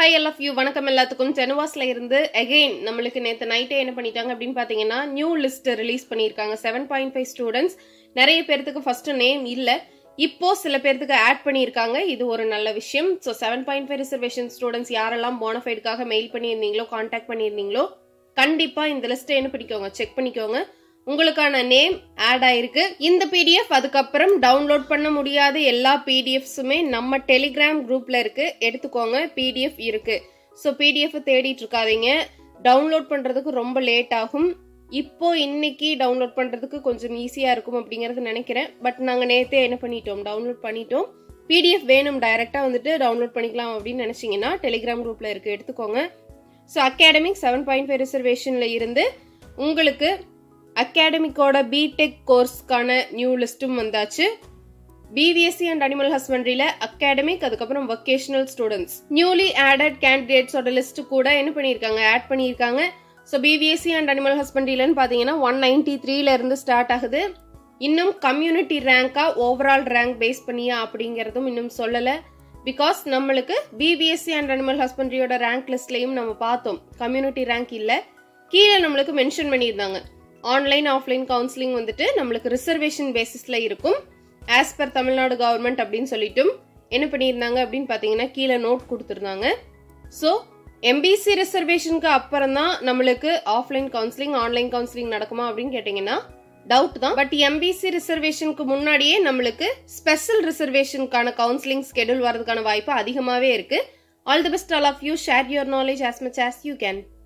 hi L of you வணக்கம் எல்லாத்துக்கும் செனவாஸ்ல இருந்து அகைன் நம்மளுக்கு நேற்று நைட்டே என்ன பண்ணிட்டாங்க அப்படின்னு பார்த்தீங்கன்னா நியூ லிஸ்ட் ரிலீஸ் பண்ணியிருக்காங்க செவன் பாயிண்ட் ஃபைவ் ஸ்டூடெண்ட்ஸ் நிறைய பேர்த்துக்கு ஃபர்ஸ்ட் நேம் இல்லை இப்போ சில பேர்த்துக்கு ஆட் பண்ணியிருக்காங்க இது ஒரு நல்ல விஷயம் so seven point five reservation students யாரெல்லாம் போனஃபைடுக்காக மெயில் பண்ணியிருந்தீங்களோ காண்டாக்ட் பண்ணியிருந்தீங்களோ கண்டிப்பா இந்த லிஸ்ட்டை என்ன பண்ணிக்கோங்க செக் பண்ணிக்கோங்க உங்களுக்கான நேம் ஆட் ஆயிருக்கு இந்த பிடிஎஃப் அதுக்கப்புறம் டவுன்லோட் பண்ண முடியாத எல்லா பிடிஎஃப்ஸுமே நம்ம டெலிகிராம் குரூப்ல இருக்கு எடுத்துக்கோங்க பிடிஎஃப் இருக்கு ஸோ பிடிஎஃப் தேடிட்டு இருக்காதீங்க டவுன்லோட் பண்றதுக்கு ரொம்ப லேட் ஆகும் இப்போ இன்னைக்கு டவுன்லோட் பண்றதுக்கு கொஞ்சம் ஈஸியா இருக்கும் அப்படிங்கறது நினைக்கிறேன் பட் நாங்க நேத்தே என்ன பண்ணிட்டோம் டவுன்லோட் பண்ணிட்டோம் பிடிஎஃப் வேணும் டைரக்டா வந்துட்டு டவுன்லோட் பண்ணிக்கலாம் அப்படின்னு நினைச்சீங்கன்னா டெலிகிராம் குரூப்ல இருக்கு எடுத்துக்கோங்க so academic seven point five ரிசர்வேஷன்ல இருந்து உங்களுக்கு அகாடமிக்கோட பிடெக் கோர்ஸ்க்கான நியூ லிஸ்ட்டும் வந்தாச்சு பிவிஎஸ்சி அண்ட் அனிமல் ஹஸ்பண்ட்ரியில அகாடமிக் அதுக்கப்புறம் வொகேஷனல் ஸ்டூடெண்ட்ஸ் நியூலி ஆடட் கேண்டிடேட்ஸோட லிஸ்ட் கூட என்ன பண்ணியிருக்காங்க ஆட் பண்ணியிருக்காங்க ஸோ பிவிஎஸ்சி அண்ட் அனிமல் ஹஸ்பண்ட்ரிலன்னு பார்த்தீங்கன்னா ஒன் நைன்டி த்ரீல இருந்து ஸ்டார்ட் ஆகுது இன்னும் கம்யூனிட்டி ரேங்கா ஓவரால் ரேங்க் பேஸ் பண்ணியா அப்படிங்கிறதும் இன்னும் சொல்லலை பிகாஸ் நம்மளுக்கு பிபிஎஸ்சி அண்ட் அனிமல் ஹஸ்பண்ட்ரியோட ரேங்க் லிஸ்ட்லையும் நம்ம பார்த்தோம் கம்யூனிட்டி ரேங்க் இல்லை கீழே நம்மளுக்கு மென்ஷன் பண்ணியிருந்தாங்க ஆன்லைன் ஆஃப்லைன் கவுன்சிலிங் வந்துட்டு நம்மளுக்கு ரிசர்வேஷன் பேசிஸ்ல இருக்கும் ஆஸ் பர் தமிழ்நாடு கவர்மெண்ட் அப்படின்னு சொல்லிட்டும் என்ன பண்ணியிருந்தாங்க அப்படின்னு பார்த்தீங்கன்னா கீழே நோட் கொடுத்துருந்தாங்க ஸோ எம்பிசி ரிசர்வேஷனுக்கு அப்புறம் தான் நம்மளுக்கு ஆஃப்லைன் கவுன்சிலிங் ஆன்லைன் கவுன்சிலிங் நடக்குமா அப்படின்னு கேட்டிங்கன்னா டவுட் தான் பட் எம்பிசி ரிசர்வேஷனுக்கு முன்னாடியே நம்மளுக்கு ஸ்பெஷல் ரிசர்வேஷனுக்கான கவுன்சிலிங் ஸ்கெடியூல் வரதுக்கான வாய்ப்பு அதிகமாகவே இருக்கு all the best all of you share your knowledge as much as you can